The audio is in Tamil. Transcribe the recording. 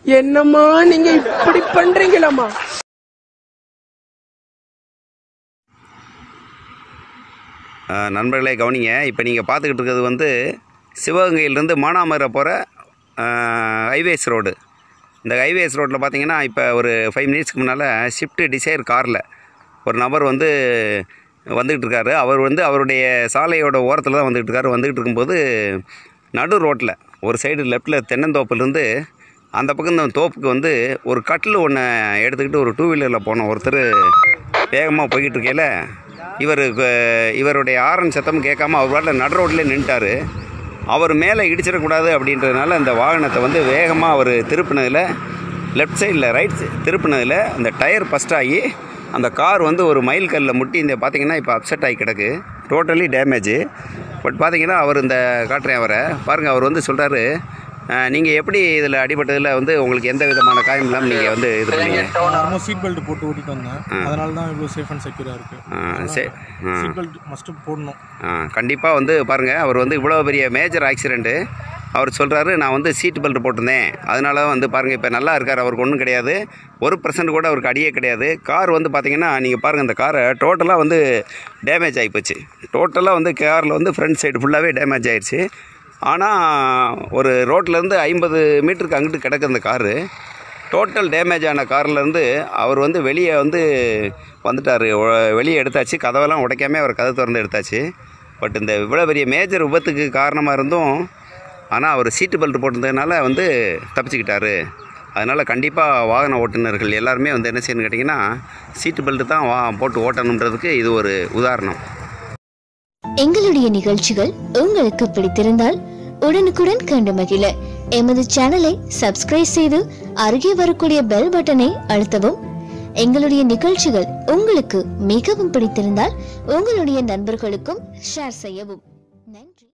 என்னம்மா நீங்க இப்படி பண்றீங்களாம்மா அஹ் நண்பர்களே கவனிங்க இப்போ நீங்கள் பார்த்துக்கிட்டு இருக்கிறது வந்து சிவகங்கையிலேருந்து மானாமரை போகிற ஹைவேஸ் ரோடு இந்த ஹைவேஸ் ரோட்டில் பார்த்தீங்கன்னா இப்போ ஒரு ஃபைவ் மினிட்ஸ்க்கு முன்னால் ஷிஃப்ட் டிசைர் காரில் ஒரு நபர் வந்து வந்துக்கிட்டு இருக்காரு அவர் வந்து அவருடைய சாலையோட ஓரத்தில் தான் வந்துக்கிட்டு இருக்காரு வந்துக்கிட்டு இருக்கும்போது நடு ரோட்டில் ஒரு சைடு லெஃப்ட்டில் தென்னந்தோப்புலேருந்து அந்த பக்கம் இந்த தோப்புக்கு வந்து ஒரு கட்டில் ஒன்று எடுத்துக்கிட்டு ஒரு டூ வீலரில் போன ஒருத்தர் வேகமாக போய்கிட்டு இருக்கையில் இவர் இவருடைய ஆரன் சத்தம் கேட்காம அவர் பாட்டில் நடு ரோட்லேயே நின்ட்டார் அவர் மேலே இடிச்சிடக்கூடாது அப்படின்றதுனால அந்த வாகனத்தை வந்து வேகமாக அவர் திருப்பினதில் லெஃப்ட் சைடில் ரைட் திருப்பினதில் அந்த டயர் ஃபஸ்ட் ஆகி அந்த கார் வந்து ஒரு மைல் கல்லில் முட்டி இந்த பார்த்தீங்கன்னா இப்போ அப்செட் ஆகி கிடக்கு டோட்டலி டேமேஜ் பட் பார்த்தீங்கன்னா அவர் இந்த காட்டுறேன் அவரை பாருங்கள் அவர் வந்து சொல்கிறாரு நீங்கள் எப்படி இதில் அடிபட்டதில் வந்து உங்களுக்கு எந்த விதமான காயம் இல்லாமல் நீங்கள் வந்து இது பண்ணீங்க நார்மலாக சீட் பெல்ட் போட்டு ஓட்டிட்டு வந்தேன் அதனால தான் இவ்வளோ சேஃப் அண்ட் செக்யூராக இருக்கு ஆ, சரி ஆ சீட் பெல்ட் மஸ்ட்டு போடணும் கண்டிப்பாக வந்து பாருங்கள் அவர் வந்து இவ்வளோ பெரிய மேஜர் ஆக்சிடெண்ட்டு அவர் சொல்கிறாரு நான் வந்து சீட் பெல்ட் போட்டிருந்தேன் அதனால வந்து பாருங்கள் இப்போ நல்லா இருக்கார் அவருக்கு ஒன்றும் கிடையாது ஒரு பர்சன்ட் கூட அவருக்கு அடியே கிடையாது கார் வந்து பார்த்தீங்கன்னா நீங்கள் பாருங்கள் இந்த காரை டோட்டலாக வந்து டேமேஜ் ஆகிப்போச்சு டோட்டலாக வந்து காரில் வந்து ஃப்ரண்ட் சைடு ஃபுல்லாகவே டேமேஜ் ஆயிடுச்சு ஆனால் ஒரு ரோட்லேருந்து ஐம்பது மீட்டருக்கு அங்கிட்டு கிடக்கு அந்த காரு டோட்டல் டேமேஜ் ஆன கார்லேருந்து அவர் வந்து வெளியே வந்து வந்துட்டார் வெளியே எடுத்தாச்சு கதவெல்லாம் உடைக்காம அவர் கதை திறந்து எடுத்தாச்சு பட் இந்த இவ்வளோ பெரிய மேஜர் விபத்துக்கு காரணமாக இருந்தும் ஆனால் அவர் சீட்டு பெல்ட் போட்டிருந்ததுனால வந்து தப்பிச்சுக்கிட்டாரு அதனால் கண்டிப்பாக வாகன ஓட்டுநர்கள் எல்லாருமே வந்து என்ன செய்யணும்னு கேட்டிங்கன்னா சீட்டு பெல்ட் தான் வா போட்டு ஓட்டணுன்றதுக்கு இது ஒரு உதாரணம் எங்களுடைய நிகழ்ச்சிகள் உங்களுக்கு பிடித்திருந்தால் உடனுக்குடன் கண்டு மகிழ எமது சேனலை சப்ஸ்கிரைப் செய்து அருகே வரக்கூடிய பெல் பட்டனை அழுத்தவும் எங்களுடைய நிகழ்ச்சிகள் உங்களுக்கு மிகவும் பிடித்திருந்தால் உங்களுடைய நண்பர்களுக்கும் ஷேர் செய்யவும் நன்றி